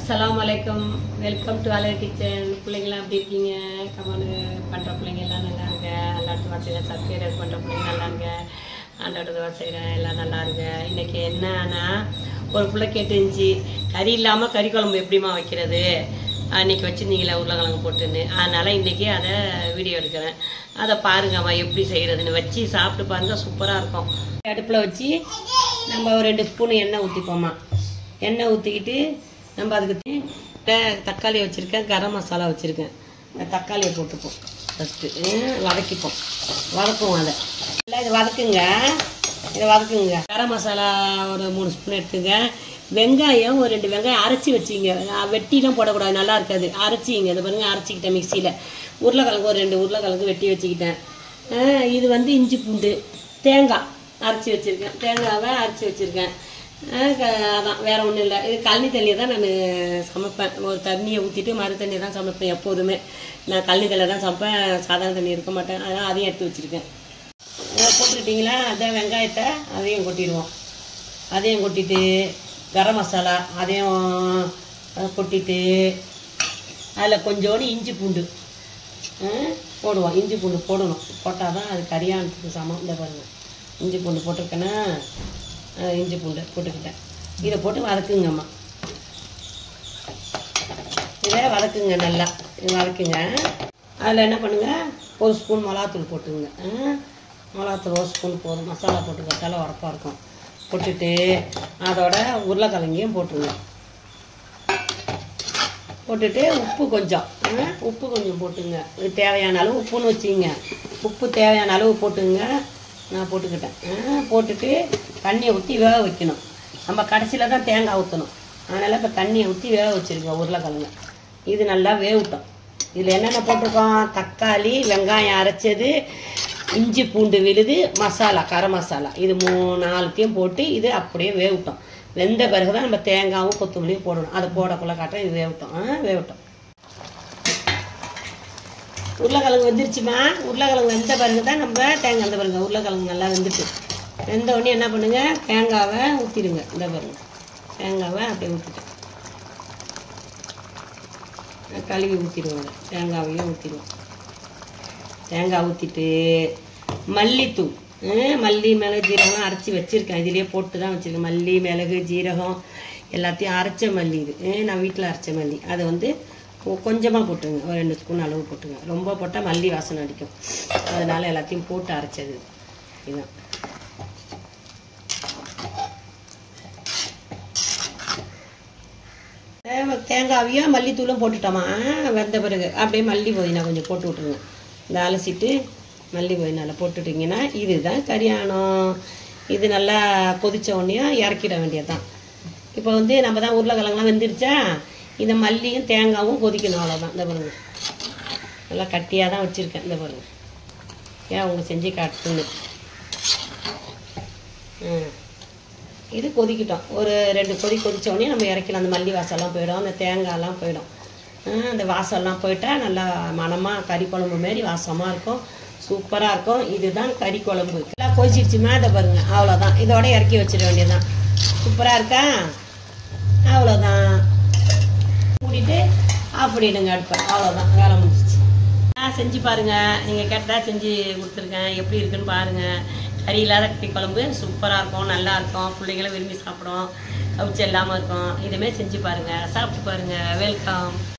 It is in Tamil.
அஸ்ஸலாமு அலைக்கும் வெல்கம் டு அலர் கிச்சன் பிள்ளைங்களாம் எப்படி இருக்கீங்க கமெண்ட் பண்ணுற பிள்ளைங்க எல்லாம் நல்லா இருங்க அல்லாட்டு வாசையில் சப்ஸ்கிரைப் பண்ணுற பிள்ளைங்க நல்லா இருங்க அல்லாட்டு வாசையில் எல்லாம் நல்லா இருங்க இன்னைக்கு என்னன்னா ஒரு பிள்ளை கேட்டுருந்துச்சு கறி இல்லாமல் கறி குழம்பு எப்படிம்மா வைக்கிறது அன்னைக்கு வச்சுருந்தீங்களே உருளைக்கிழங்கு போட்டுன்னு அதனால் இன்றைக்கி அதை வீடியோ எடுக்கிறேன் அதை பாருங்கம்மா எப்படி செய்கிறதுன்னு வச்சு சாப்பிட்டு பாருங்க சூப்பராக இருக்கும் அடுப்பில் வச்சு நம்ம ஒரு ரெண்டு ஸ்பூன் எண்ணெய் ஊற்றிப்போம்மா எண்ணெய் ஊற்றிக்கிட்டு நம்ம அதுக்கு தி- த- தக்காளி வச்சுருக்கேன் கரம் மசாலா வச்சுருக்கேன் இந்த தக்காளியை போட்டுப்போம் ஃபஸ்ட்டு வதக்கிப்போம் வதக்குவோம் அதை இல்லை இது வதக்குங்க இதை வதக்குங்க கரம் மசாலா ஒரு மூணு ஸ்பூன் எடுத்துங்க வெங்காயம் ஒரு ரெண்டு வெங்காயம் அரைச்சி வச்சிங்க அஹ் வெட்டிலாம் போடக்கூடாது நல்லா இருக்காது அரைச்சிங்க இதை பாருங்க அரைச்சிக்கிட்டேன் மிக்சியில் உருளைக்கிழங்கு ஒரு ரெண்டு உருளைக்கிழங்கு வெட்டி வச்சுக்கிட்டேன் அஹ் இது வந்து இஞ்சி பூண்டு தேங்காய் அரைச்சி வச்சுருக்கேன் தேங்காவை அரைச்சி வச்சுருக்கேன் அதான் வேற ஒன்றும் இல்லை இது கழனி தண்ணியை தான் நான் சமைப்பேன் ஒரு தண்ணியை ஊற்றிட்டு மறு தண்ணியை தான் சமைப்பேன் எப்போதுமே நான் கழனி தண்ணியில் தான் சமைப்பேன் சாதாரண தண்ணி இருக்க மாட்டேன் அதனால் அதையும் எடுத்து வச்சுருக்கேன் அதை போட்டுக்கிட்டிங்களா அதான் வெங்காயத்தை அதையும் கொட்டிடுவோம் அதையும் கொட்டிட்டு கரம் மசாலா அதையும் அஹ், கொட்டிட்டு அதில் கொஞ்சோண்டு இஞ்சி பூண்டு அஹ், போடுவோம் இஞ்சி பூண்டு போடணும் போட்டால் தான் அது கரியானத்துக்கு சமம் இந்த பாருங்கள் இஞ்சி பூண்டு போட்டிருக்கேன்னா அஹ், இஞ்சி பூண்டு போட்டுக்கிட்டேன் இதை போட்டு வதக்குங்கம்மா இதை வதக்குங்க நல்லா இது வதக்குங்க அதில் என்ன பண்ணுங்க ஒரு ஸ்பூன் மிளகாத்தூள் போட்டுங்க ஆ? மிளகாத்தூள் ஒரு ஸ்பூன் போதும் மசாலா போட்டுக்கிறதால உரப்பாக இருக்கும் போட்டுட்டு அதோட உருளைக்கிழங்கையும் போட்டுருங்க போட்டுட்டு உப்பு கொஞ்சம் ஆ? உப்பு கொஞ்சம் போட்டுங்க இது தேவையான அளவு உப்புன்னு வச்சுங்க உப்பு தேவையான அளவு போட்டுங்க நான் போட்டுக்கிட்டேன் ஆ? போட்டுட்டு தண்ணியை ஊற்றி வேக வைக்கணும் நம்ம கடைசியில் தான் தேங்காய் ஊற்றணும் அதனால் இப்போ தண்ணியை ஊற்றி வேக வச்சுருக்கோம் உருளைக்கிழங்கு இது நல்லா வேகட்டும் இதில் என்னென்ன போட்டிருக்கோம் தக்காளி வெங்காயம் அரைச்சது இஞ்சி பூண்டு விழுது மசாலா கரம் மசாலா இது மூணு நாலுத்தையும் போட்டு இது அப்படியே வேகட்டும் வெந்த பிறகு தான் நம்ம தேங்காயும் கொத்தமல்லியும் போடணும் அதை போடக்குள்ள காட்டுறேன் இது வேகட்டும் ஆ வேகட்டும் உருளைக்கிழங்கு வெந்துருச்சுமா உருளைக்கிழங்கு வெந்த பிறகு தான் நம்ம தேங்காய் இந்த பாருங்க உருளைக்கிழங்கு நல்லா வெந்துட்டு வெந்த உடனே என்ன பண்ணுங்க தேங்காவை ஊற்றிடுங்க இந்த பாருங்க தேங்காவை அப்படியே ஊற்றிட்டேன் கழுவி ஊற்றிடுவோம் தேங்காவையும் ஊற்றிடுவோம் தேங்காய் ஊற்றிட்டு மல்லித்தூள் ஹம், மல்லி மிளகு ஜீரகம் அரைச்சி வச்சுருக்கேன் இதுலேயே போட்டு தான் வச்சுருக்கேன் மல்லி மிளகு ஜீரகம் எல்லாத்தையும் அரைச்ச மல்லி இது ஹம், நான் வீட்டில் அரைச்ச மல்லி அதை வந்து கொஞ்சமாக போட்டுங்க ஒரு ரெண்டு ஸ்பூன் அளவு போட்டுங்க ரொம்ப போட்டால் மல்லி வாசனை அடிக்கும் அதனால எல்லாத்தையும் போட்டு அரைச்சது இதுதான் தேவை- தேங்காவையும் மல்லித்தூளும் போட்டுட்டோமா வெந்த பிறகு அப்படியே மல்லி புதினா கொஞ்சம் போட்டு விட்ருங்க இந்த அலசிட்டு மல்லி புதினால போட்டுட்டிங்கன்னா இதுதான் கரியானம் இது நல்லா கொதிச்ச உடனே இறக்கிட வேண்டியதுதான் இப்போ வந்து நம்ம தான் உருளைக்கிழங்குலாம் வெந்துருச்சா இந்த மல்லியும் தேங்காவும் கொதிக்கணும் அவ்வளோதான் இந்த பாருங்க நல்லா கட்டியாக தான் வச்சுருக்கேன் இந்த பாருங்க ஏன் அவங்க செஞ்சு காட்டுன்னு ம் இது கொதிக்கட்டும் ஒரு ரெண்டு கொதி கொதிச்ச உடனே நம்ம இறக்கலாம் அந்த மல்லி வாசம்லாம் போயிடும் அந்த தேங்காய்லாம் போயிடும் ஆ, அந்த வாசம்லாம் போயிட்டா நல்லா மணமாக கறி குழம்பு மாரி வாசமாக இருக்கும் சூப்பராக இருக்கும் இதுதான் கறி குழம்பு எல்லாம் கொதிச்சிருச்சுமா இதை பாருங்க அவ்வளோதான் இதோட இறக்கி வச்சிட வேண்டியதுதான் சூப்பராக இருக்கா அவ்வளோதான் மூடிட்டு ஆஃப் பண்ணிடுங்க அடுப்பை அவ்வளோதான் வேலை முடிஞ்சிச்சு ஆ செஞ்சு பாருங்க நீங்கள் கேட்டால் செஞ்சு கொடுத்துருக்கேன் எப்படி இருக்குன்னு பாருங்க கறி இல்லாத கறி குழம்பு சூப்பராக இருக்கும் நல்லா இருக்கும் பிள்ளைங்களும் விரும்பி சாப்பிடும் கவுச்சு இல்லாமல் இருக்கும் இதுமாரி செஞ்சு பாருங்க சாப்பிட்டு பாருங்க வெல்கம்